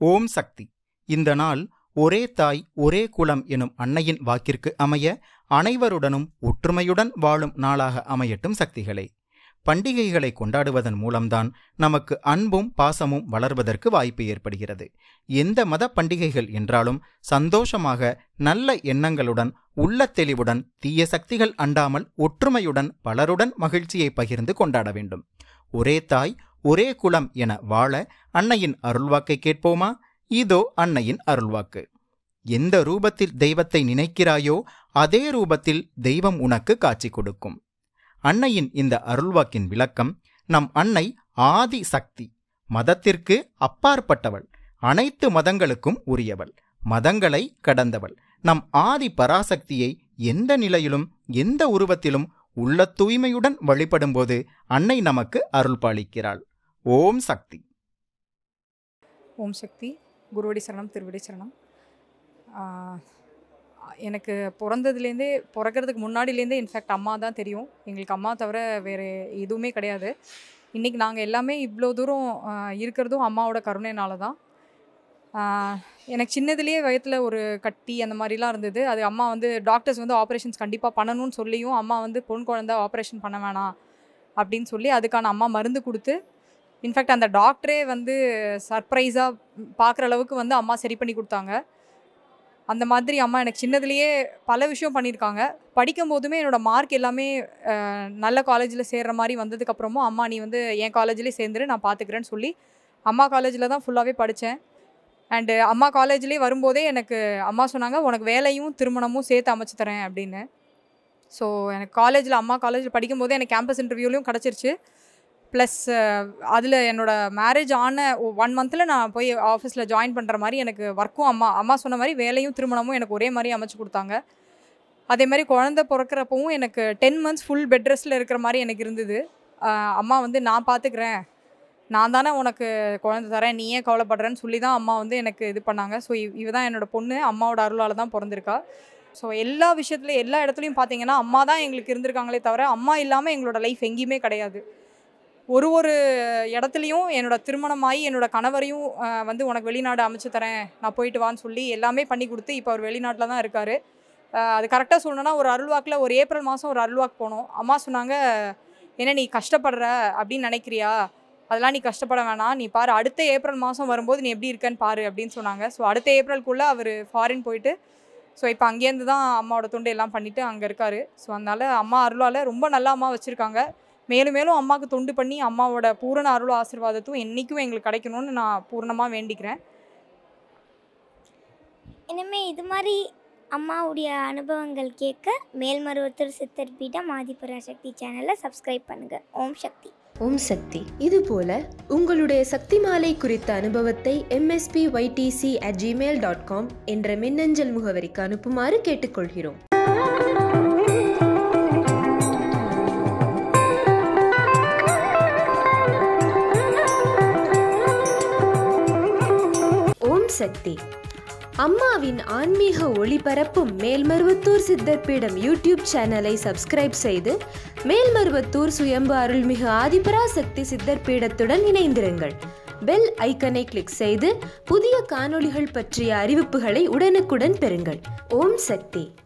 ஓம் சக்தி இந்த நாள் ஒரே தாய் ஒரே குலம் எனும் அன்னையின் வாக்கிற்கு அமைய அனைவருடனும் ஒற்றுமையுடன் வாழும் நாளாக அமையட்டும் சக்திகளே பண்டிகைகளை கொண்டாடுவதன் மூலம்தான் நமக்கு அன்பும் பாசமும் வளர்வதற்கு வாய்ப்பு ஏற்படுகிறது எந்த மத பண்டிகைகள் என்றாலும் சந்தோஷமாக நல்ல எண்ணங்களுடன் உள்ள தெளிவுடன் தீய சக்திகள் அண்டாமல் ஒற்றுமையுடன் பலருடன் மகிழ்ச்சியை பகிர்ந்து கொண்டாட வேண்டும் ஒரே தாய் ஒரே குலம் என வாழ அன்னையின் அருள்வாக்கை கேட்போமா இதோ அன்னையின் அருள்வாக்கு எந்த ரூபத்தில் தெய்வத்தை நினைக்கிறாயோ அதே ரூபத்தில் தெய்வம் உனக்கு காட்சி கொடுக்கும் அன்னையின் இந்த அருள்வாக்கின் விளக்கம் நம் அன்னை ஆதி சக்தி மதத்திற்கு அப்பாற்பட்டவள் அனைத்து மதங்களுக்கும் உரியவள் மதங்களை கடந்தவள் நம் ஆதி பராசக்தியை எந்த நிலையிலும் எந்த உருவத்திலும் உள்ள தூய்மையுடன் வழிபடும்போது அன்னை நமக்கு அருள் பாலிக்கிறாள் ஓம் சக்தி ஓம் சக்தி குருவடி சரணம் திருவடி சரணம் ஆஹ் எனக்கு பிறந்ததுலேருந்தே பிறக்கிறதுக்கு முன்னாடிலேருந்தே இன்ஃபேக்ட் அம்மா தான் தெரியும் எங்களுக்கு அம்மா தவிர வேறு எதுவுமே கிடையாது இன்றைக்கி நாங்கள் எல்லாமே இவ்வளோ தூரம் ஆஹ் இருக்கிறதும் அம்மாவோட கருணைனால தான் ஆஹ் எனக்கு சின்னதுலேயே வயத்தில் ஒரு கட்டி அந்த மாதிரிலாம் இருந்தது அது அம்மா வந்து டாக்டர்ஸ் வந்து ஆப்ரேஷன்ஸ் கண்டிப்பாக பண்ணணும்னு சொல்லியும் அம்மா வந்து பொன் குழந்த ஆப்ரேஷன் பண்ண வேணாம் அப்படின்னு சொல்லி அதுக்கான அம்மா மருந்து கொடுத்து இன்ஃபேக்ட் அந்த டாக்டரே வந்து சர்ப்ரைஸாக பார்க்குற அளவுக்கு வந்து அம்மா சரி பண்ணி கொடுத்தாங்க அந்த மாதிரி அம்மா எனக்கு சின்னதுலேயே பல விஷயம் பண்ணியிருக்காங்க படிக்கும் போதுமே என்னோடய மார்க் எல்லாமே அஹ், நல்ல காலேஜில் சேர்கிற மாதிரி வந்ததுக்கப்புறமும் அம்மா நீ வந்து என் காலேஜ்லேயே சேர்ந்துரு நான் பார்த்துக்கிறேன்னு சொல்லி அம்மா காலேஜில் தான் ஃபுல்லாகவே படித்தேன் அண்டு அம்மா காலேஜ்லேயே வரும்போதே எனக்கு அம்மா சொன்னாங்க உனக்கு வேலையும் திருமணமும் சேர்த்து அமைச்சு தரேன் அப்படின்னு ஸோ எனக்கு காலேஜில் அம்மா காலேஜில் படிக்கும்போதே எனக்கு கேம்பஸ் இன்டர்வியூலையும் கிடச்சிருச்சு ப்ளஸ் அதில் என்னோட மேரேஜ் ஆன ஒன் மந்தில் நான் போய் ஆஃபீஸில் ஜாயின் பண்ணுற மாதிரி எனக்கு ஒர்க்கும் அம்மா அம்மா சொன்ன மாதிரி வேலையும் திருமணமும் எனக்கு ஒரே மாதிரி அமைச்சு கொடுத்தாங்க அதே மாதிரி குழந்த பிறக்கிறப்பவும் எனக்கு டென் மந்த்ஸ் ஃபுல் பெட் ரெஸ்ட்டில் இருக்கிற மாதிரி எனக்கு இருந்தது ஆஹ் அம்மா வந்து நான் பார்த்துக்கிறேன் நான் தானே உனக்கு குழந்தை தரேன் நீ ஏன் கவலைப்படுறேன்னு சொல்லி தான் அம்மா வந்து எனக்கு இது பண்ணாங்க ஸோ இவ தான் என்னோட பொண்ணு அம்மாவோட அருளால் தான் பிறந்திருக்கா ஸோ எல்லா விஷயத்துலையும் எல்லா இடத்துலையும் பார்த்தீங்கன்னா அம்மா தான் எங்களுக்கு இருந்திருக்காங்களே தவிர அம்மா இல்லாமல் எங்களோட லைஃப் எங்கேயுமே கிடையாது ஒரு ஒரு இடத்துலையும் என்னோட திருமணமாகி என்னோட கணவரையும் ஆஹ், வந்து உனக்கு வெளிநாடு அமைச்சு தரேன் நான் போயிட்டு வான்னு சொல்லி எல்லாமே பண்ணி கொடுத்து இப்போ அவர் வெளிநாட்டில் தான் இருக்கார் அது கரெக்டாக சொல்லணும்னா ஒரு அருள்வாக்கில் ஒரு ஏப்ரல் மாதம் ஒரு அருள்வாக்கு போனோம் அம்மா சொன்னாங்க என்ன நீ கஷ்டப்படுற அப்படின்னு நினைக்கிறியா அதெல்லாம் நீ கஷ்டப்பட வேணாம் நீ பாரு அடுத்த ஏப்ரல் மாதம் வரும்போது நீ எப்படி இருக்கன்னு பாரு அப்படின்னு சொன்னாங்க ஸோ அடுத்த ஏப்ரல்குள்ளே அவர் ஃபாரின் போயிட்டு ஸோ இப்போ அங்கேருந்து தான் அம்மாவோட தொண்டு எல்லாம் பண்ணிவிட்டு அங்கே இருக்கார் ஸோ அதனால் அம்மா அருளால் ரொம்ப நல்ல அம்மா வச்சுருக்காங்க மேலும் மேலும் அம்மாவுக்கு தொண்டு பண்ணி அம்மாவோட பூரண அருள் ஆசீர்வாதத்தும் என்றைக்கும் எங்களுக்கு கிடைக்கணும்னு நான் பூரணமாக வேண்டிக்கிறேன் இனிமே இது மாதிரி அம்மாவுடைய அனுபவங்கள் கேட்க மேல்மருவத்தூர் சித்தர் பீடம் ஆதிபராசக்தி சேனலை சப்ஸ்கிரைப் பண்ணுங்கள் ஓம் சக்தி ஓம் சக்தி இதுபோல உங்களுடைய சக்தி மாலை குறித்த அனுபவத்தை MSP YTDC at Gmail dot com என்ற மின்னஞ்சல் முகவரிக்கு அனுப்புமாறு கேட்டுக்கொள்கிறோம் ஓம் சக்தி அம்மாவின் ஆன்மீக ஒளிபரப்பும் மேல்மருவத்தூர் சித்தர் பீடம் யூடியூப் சேனலை சப்ஸ்கிரைப் செய்து மேல்மருவத்தூர் சுயம்பு அருள்மிகு ஆதிபராசக்தி சித்தர் பீடத்துடன் இணைந்திருங்கள் பெல் ஐக்கனை கிளிக் செய்து புதிய காணொளிகள் பற்றிய அறிவிப்புகளை உடனுக்குடன் பெறுங்கள் ஓம் சக்தி